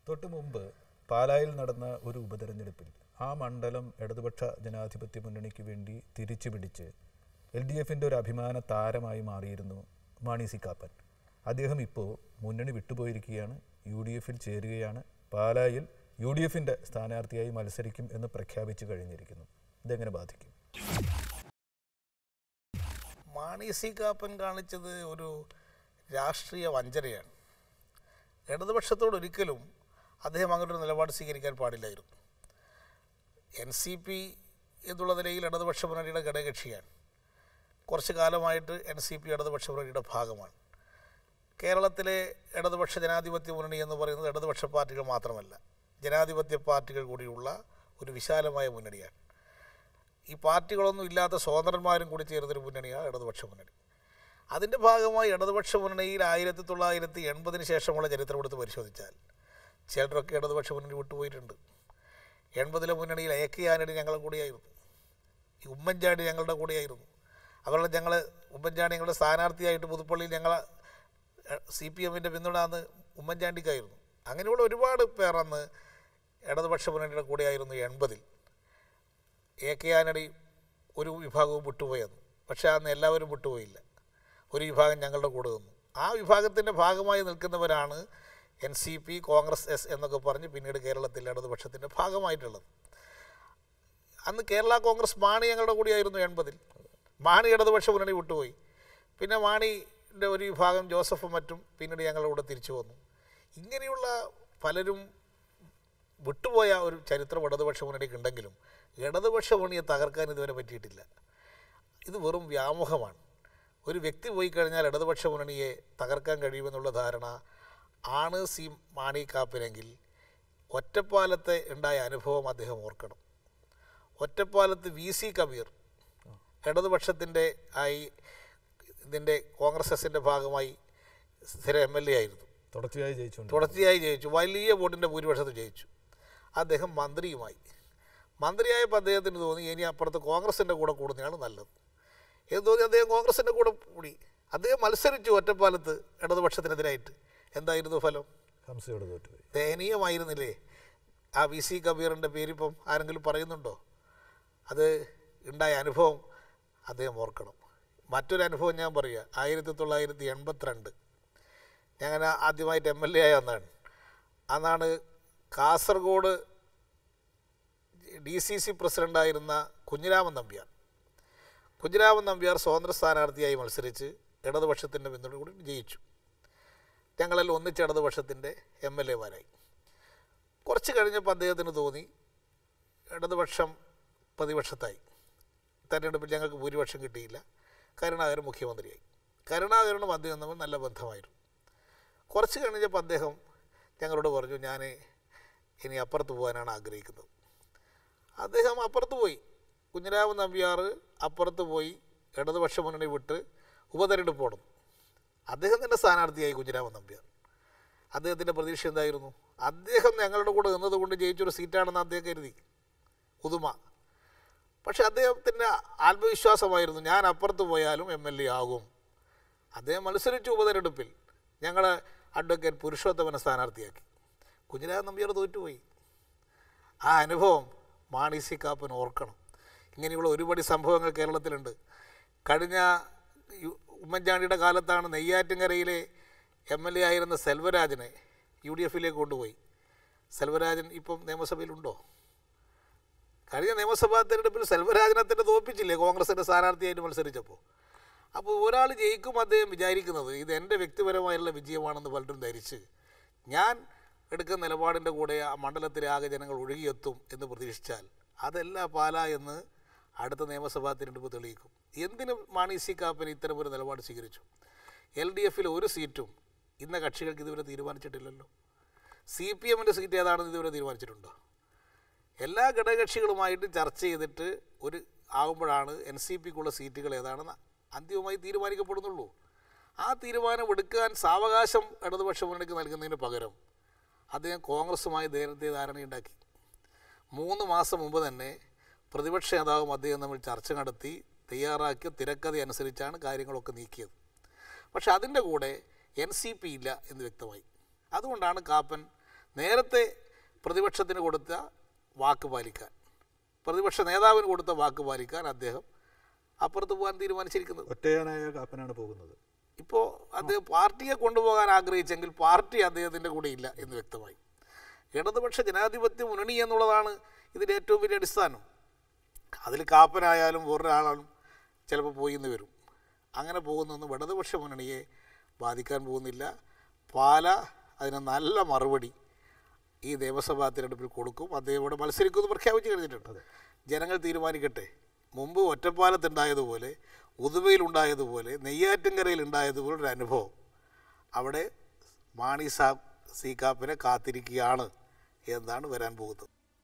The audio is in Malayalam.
തൊട്ടു മുമ്പ് പാലായിൽ നടന്ന ഒരു ഉപതെരഞ്ഞെടുപ്പിൽ ആ മണ്ഡലം ഇടതുപക്ഷ ജനാധിപത്യ മുന്നണിക്ക് വേണ്ടി തിരിച്ചു പിടിച്ച് എൽ ഡി എഫിൻ്റെ ഒരു അഭിമാന താരമായി മാറിയിരുന്നു മാണി സി കാപ്പൻ അദ്ദേഹം ഇപ്പോൾ മുന്നണി വിട്ടുപോയിരിക്കുകയാണ് യു ഡി എഫിൽ ചേരുകയാണ് പാലായിൽ യു ഡി എഫിൻ്റെ സ്ഥാനാർത്ഥിയായി മത്സരിക്കും എന്ന് പ്രഖ്യാപിച്ചു കഴിഞ്ഞിരിക്കുന്നു ഇതെങ്ങനെ ബാധിക്കും മാണി സി കാപ്പൻ കാണിച്ചത് ഒരു രാഷ്ട്രീയ വഞ്ചനയാണ് ഇടതുപക്ഷത്തോട് ഒരിക്കലും അദ്ദേഹം അങ്ങനെ ഒരു നിലപാട് സ്വീകരിക്കാൻ പാടില്ലായിരുന്നു എൻ സി പി എന്നുള്ള നിലയിൽ ഇടതുപക്ഷ മുന്നണിയുടെ ഘടകകക്ഷിയാണ് കുറച്ച് കാലമായിട്ട് എൻ സി പി ഇടതുപക്ഷ മുന്നണിയുടെ ഭാഗമാണ് കേരളത്തിലെ ഇടതുപക്ഷ ജനാധിപത്യ മുന്നണി എന്ന് പറയുന്നത് ഇടതുപക്ഷ പാർട്ടികൾ മാത്രമല്ല ജനാധിപത്യ പാർട്ടികൾ കൂടിയുള്ള ഒരു വിശാലമായ മുന്നണിയാണ് ഈ പാർട്ടികളൊന്നും ഇല്ലാത്ത സ്വതന്ത്രന്മാരും കൂടി ചേർന്നൊരു മുന്നണിയാണ് ഇടതുപക്ഷ മുന്നണി അതിൻ്റെ ഭാഗമായി ഇടതുപക്ഷ മുന്നണിയിൽ ആയിരത്തി തൊള്ളായിരത്തി എൺപതിന് ശേഷമുള്ള ചരിത്രം എടുത്ത് പരിശോധിച്ചാൽ ചിലരൊക്കെ ഇടതുപക്ഷ മുന്നണി വിട്ടുപോയിട്ടുണ്ട് എൺപതിലെ മുന്നണിയിൽ എ കെ ആന്റണി ഞങ്ങളുടെ കൂടെയായിരുന്നു ഈ ഉമ്മൻചാണ്ടി ഞങ്ങളുടെ കൂടെയായിരുന്നു അവരുടെ ഞങ്ങൾ ഉമ്മൻചാണ്ടി ഞങ്ങളുടെ സ്ഥാനാർത്ഥിയായിട്ട് പുതുപ്പള്ളിയിൽ ഞങ്ങൾ സി പി എമ്മിൻ്റെ പിന്തുണ അന്ന് ഉമ്മൻചാണ്ടിക്കായിരുന്നു അങ്ങനെയുള്ള ഒരുപാട് പേർ അന്ന് ഇടതുപക്ഷ മുന്നണിയുടെ കൂടെയായിരുന്നു എൺപതിൽ എ കെ ആന്റണി ഒരു വിഭാഗവും വിട്ടുപോയെന്ന് പക്ഷേ അന്ന് എല്ലാവരും വിട്ടുപോയില്ല ഒരു വിഭാഗം ഞങ്ങളുടെ കൂടെ നിന്നു ആ വിഭാഗത്തിൻ്റെ ഭാഗമായി നിൽക്കുന്നവരാണ് N C P Congress S എന്നൊക്കെ പറഞ്ഞ് പിന്നീട് കേരളത്തിൽ ഇടതുപക്ഷത്തിൻ്റെ ഭാഗമായിട്ടുള്ളത് അന്ന് കേരള കോൺഗ്രസ് മാണി ഞങ്ങളുടെ കൂടിയായിരുന്നു എൺപതിൽ മാണി ഇടതുപക്ഷ മുന്നണി വിട്ടുപോയി പിന്നെ മാണിയുടെ ഒരു വിഭാഗം ജോസഫും മറ്റും പിന്നീട് ഞങ്ങളുടെ കൂടെ തിരിച്ചു വന്നു ഇങ്ങനെയുള്ള പലരും വിട്ടുപോയ ഒരു ചരിത്രം ഇടതുപക്ഷ മുന്നണിക്ക് ഉണ്ടെങ്കിലും ഇടതുപക്ഷ മുന്നണിയെ തകർക്കാൻ ഇതുവരെ പറ്റിയിട്ടില്ല ഇത് വെറും വ്യാമോഹമാണ് ഒരു വ്യക്തി പോയി കഴിഞ്ഞാൽ ഇടതുപക്ഷ മുന്നണിയെ തകർക്കാൻ കഴിയുമെന്നുള്ള ധാരണ ആണ് സി മാണി കാപ്പിനെങ്കിൽ ഒറ്റപ്പാലത്തെ ഉണ്ടായ അനുഭവം അദ്ദേഹം ഓർക്കണം ഒറ്റപ്പാലത്ത് വി സി കബീർ ഇടതുപക്ഷത്തിൻ്റെ ആയി ഇതിൻ്റെ കോൺഗ്രസ് എസിൻ്റെ ഭാഗമായി സ്ഥിര എം എൽ എ ആയിരുന്നു തുടർച്ചയായി ജയിച്ചുകൊണ്ട് തുടർച്ചയായി ജയിച്ചു വലിയ വോട്ടിൻ്റെ ഭൂരിപക്ഷത്തിൽ ജയിച്ചു അദ്ദേഹം മന്ത്രിയുമായി മന്ത്രിയായപ്പോൾ അദ്ദേഹത്തിന് തോന്നി ഇനി അപ്പുറത്ത് കോൺഗ്രസിൻ്റെ കൂടെ കൂടുന്നതാണ് നല്ലത് എന്ന് തോന്നി അദ്ദേഹം കോൺഗ്രസിൻ്റെ കൂടെ കൂടി അദ്ദേഹം മത്സരിച്ചു ഒറ്റപ്പാലത്ത് ഇടതുപക്ഷത്തിനെതിരായിട്ട് എന്തായിരുന്നു ഫലം ഹംസയോട് തോറ്റുപോയി ദയനീയമായിരുന്നില്ലേ ആ വി സി കബീറിൻ്റെ പേരിപ്പം ആരെങ്കിലും പറയുന്നുണ്ടോ അത് ഉണ്ടായ അനുഭവം അദ്ദേഹം ഓർക്കണം മറ്റൊരു അനുഭവം ഞാൻ പറയുക ആയിരത്തി തൊള്ളായിരത്തി എൺപത്തിരണ്ട് ഞാൻ ആദ്യമായിട്ട് എം എൽ എ ആയ അന്നാണ് അന്നാണ് കാസർഗോഡ് ഡി സി സി പ്രസിഡൻ്റായിരുന്ന കുഞ്ഞിരാമൻ നമ്പ്യാർ കുഞ്ഞിരാമൻ നമ്പ്യാർ സ്വതന്ത്ര സ്ഥാനാർത്ഥിയായി മത്സരിച്ച് ഇടതുപക്ഷത്തിൻ്റെ പിന്തുണ കൂടി ജയിച്ചു ഞങ്ങളെല്ലാം ഒന്നിച്ച് ഇടതുപക്ഷത്തിൻ്റെ എം എൽ എമാരായി കുറച്ച് കഴിഞ്ഞപ്പോൾ അദ്ദേഹത്തിന് തോന്നി ഇടതുപക്ഷം പ്രതിപക്ഷത്തായി തെരഞ്ഞെടുപ്പിൽ ഞങ്ങൾക്ക് ഭൂരിപക്ഷം കിട്ടിയില്ല കരുണാകരൻ മുഖ്യമന്ത്രിയായി കരുണാകരനും അദ്ദേഹം തമ്മിൽ നല്ല ബന്ധമായിരുന്നു കുറച്ച് കഴിഞ്ഞപ്പോൾ അദ്ദേഹം ഞങ്ങളോട് പറഞ്ഞു ഞാൻ ഇനി അപ്പുറത്ത് പോകാനാണ് ആഗ്രഹിക്കുന്നത് അദ്ദേഹം അപ്പുറത്ത് പോയി കുഞ്ഞിരാമൻ നമ്പ്യാർ അപ്പുറത്ത് പോയി ഇടതുപക്ഷ മുന്നണി വിട്ട് ഉപതെരഞ്ഞെടുപ്പ് ഓടും അദ്ദേഹം തന്നെ സ്ഥാനാർത്ഥിയായി കുഞ്ഞിരാമൻ നമ്പ്യാർ അദ്ദേഹത്തിൻ്റെ പ്രതീക്ഷ എന്തായിരുന്നു അദ്ദേഹം ഞങ്ങളുടെ കൂടെ നിന്നതുകൊണ്ട് ജയിച്ചൊരു സീറ്റാണെന്ന് അദ്ദേഹം കരുതി ഉദുമ പക്ഷെ അദ്ദേഹത്തിൻ്റെ ആത്മവിശ്വാസമായിരുന്നു ഞാൻ അപ്പുറത്ത് പോയാലും എം എൽ എ ആകും അദ്ദേഹം മത്സരിച്ചു ഉപതെരഞ്ഞെടുപ്പിൽ ഞങ്ങൾ അഡ്വക്കേറ്റ് പുരുഷോത്തമനെ സ്ഥാനാർത്ഥിയാക്കി കുഞ്ഞിരാമൻ നമ്പ്യാർ തോറ്റുപോയി ആ അനുഭവം മാണി സി കാപ്പൻ ഓർക്കണം ഇങ്ങനെയുള്ള ഒരുപാട് സംഭവങ്ങൾ കേരളത്തിലുണ്ട് കഴിഞ്ഞ യു- ഉമ്മൻചാണ്ടിയുടെ കാലത്താണ് നെയ്യാറ്റിൻകരയിലെ എം എൽ എ ആയിരുന്ന സെൽവരാജനെ യു ഡി എഫിലേക്ക് കൊണ്ടുപോയി സെൽവരാജൻ ഇപ്പം നിയമസഭയിലുണ്ടോ കഴിഞ്ഞ നിയമസഭാ തെരഞ്ഞെടുപ്പിൽ സെൽവരാജനെ തന്നെ തോൽപ്പിച്ചില്ലേ കോൺഗ്രസിൻ്റെ സ്ഥാനാർത്ഥിയായിട്ട് മത്സരിച്ചപ്പോൾ അപ്പോൾ ഒരാൾ ജയിക്കും അദ്ദേഹം വിചാരിക്കുന്നത് ഇത് എൻ്റെ വ്യക്തിപരമായുള്ള വിജയമാണെന്ന് പലരും ധരിച്ച് ഞാൻ എടുക്കുന്ന നിലപാടിൻ്റെ കൂടെ ആ മണ്ഡലത്തിലെ ആകെ ജനങ്ങൾ ഒഴുകിയെത്തും എന്ന് പ്രതീക്ഷിച്ചാൽ അതല്ല പാല എന്ന് അടുത്ത നിയമസഭാ തിരഞ്ഞെടുപ്പ് തെളിയിക്കും എന്തിന് മാണി സി കാപ്പൻ ഇത്തരമൊരു നിലപാട് സ്വീകരിച്ചു എൽ ഡി എഫിൽ ഒരു സീറ്റും ഇന്ന കക്ഷികൾക്ക് ഇതുവരെ തീരുമാനിച്ചിട്ടില്ലല്ലോ സി പി എമ്മിൻ്റെ സീറ്റ് ഏതാണെന്ന് ഇതുവരെ തീരുമാനിച്ചിട്ടുണ്ടോ എല്ലാ ഘടകകക്ഷികളുമായിട്ട് ചർച്ച ചെയ്തിട്ട് ഒരു ആകുമ്പോഴാണ് എൻ സി പിക്കുള്ള സീറ്റുകൾ ഏതാണെന്ന് അന്തിമമായി തീരുമാനിക്കപ്പെടുന്നുള്ളൂ ആ തീരുമാനം എടുക്കാൻ സാവകാശം ഇടതുപക്ഷ മുന്നണിക്ക് നൽകുന്നതിന് പകരം അദ്ദേഹം കോൺഗ്രസുമായി നേരത്തെ ധാരണയുണ്ടാക്കി മൂന്ന് മാസം മുമ്പ് തന്നെ പ്രതിപക്ഷ നേതാവും അദ്ദേഹം തമ്മിൽ ചർച്ച നടത്തി തയ്യാറാക്കിയ തിരക്കഥ അനുസരിച്ചാണ് കാര്യങ്ങളൊക്കെ നീക്കിയത് പക്ഷെ അതിൻ്റെ കൂടെ എൻ സി പി ഇല്ല എന്ന് വ്യക്തമായി അതുകൊണ്ടാണ് കാപ്പൻ നേരത്തെ പ്രതിപക്ഷത്തിന് കൊടുത്ത വാക്ക് പാലിക്കാൻ പ്രതിപക്ഷ നേതാവിന് കൊടുത്ത വാക്ക് പാലിക്കാൻ അദ്ദേഹം അപ്പുറത്ത് പോകാൻ തീരുമാനിച്ചിരിക്കുന്നത് ഒറ്റയാനായ കാപ്പനാണ് പോകുന്നത് ഇപ്പോൾ അദ്ദേഹം പാർട്ടിയെ കൊണ്ടുപോകാൻ ആഗ്രഹിച്ചെങ്കിൽ പാർട്ടി അദ്ദേഹത്തിൻ്റെ കൂടെ ഇല്ല എന്ന് വ്യക്തമായി ഇടതുപക്ഷ ജനാധിപത്യ മുന്നണി എന്നുള്ളതാണ് ഇതിൻ്റെ ഏറ്റവും വലിയ അടിസ്ഥാനം അതിൽ കാപ്പനായാലും വേറൊരാളാലും ചിലപ്പോൾ പോയി എന്ന് വരും അങ്ങനെ പോകുന്നൊന്നും ഇടതുപക്ഷ മുന്നണിയെ ബാധിക്കാൻ പോകുന്നില്ല പാല അതിന് നല്ല മറുപടി ഈ നിയമസഭാ തിരഞ്ഞെടുപ്പിൽ കൊടുക്കും അദ്ദേഹം ഇവിടെ മത്സരിക്കുമെന്ന് പ്രഖ്യാപിച്ചു കഴിഞ്ഞിട്ടുണ്ട് ജനങ്ങൾ തീരുമാനിക്കട്ടെ മുമ്പ് ഒറ്റപ്പാലത്തുണ്ടായതുപോലെ ഉദുമയിലുണ്ടായതുപോലെ നെയ്യാറ്റിൻകരയിൽ ഉണ്ടായതുപോലെ ഒരു അനുഭവം അവിടെ മാണി സാബ് സി കാപ്പിനെ കാത്തിരിക്കുകയാണ് എന്നാണ് വരാൻ പോകുന്നത്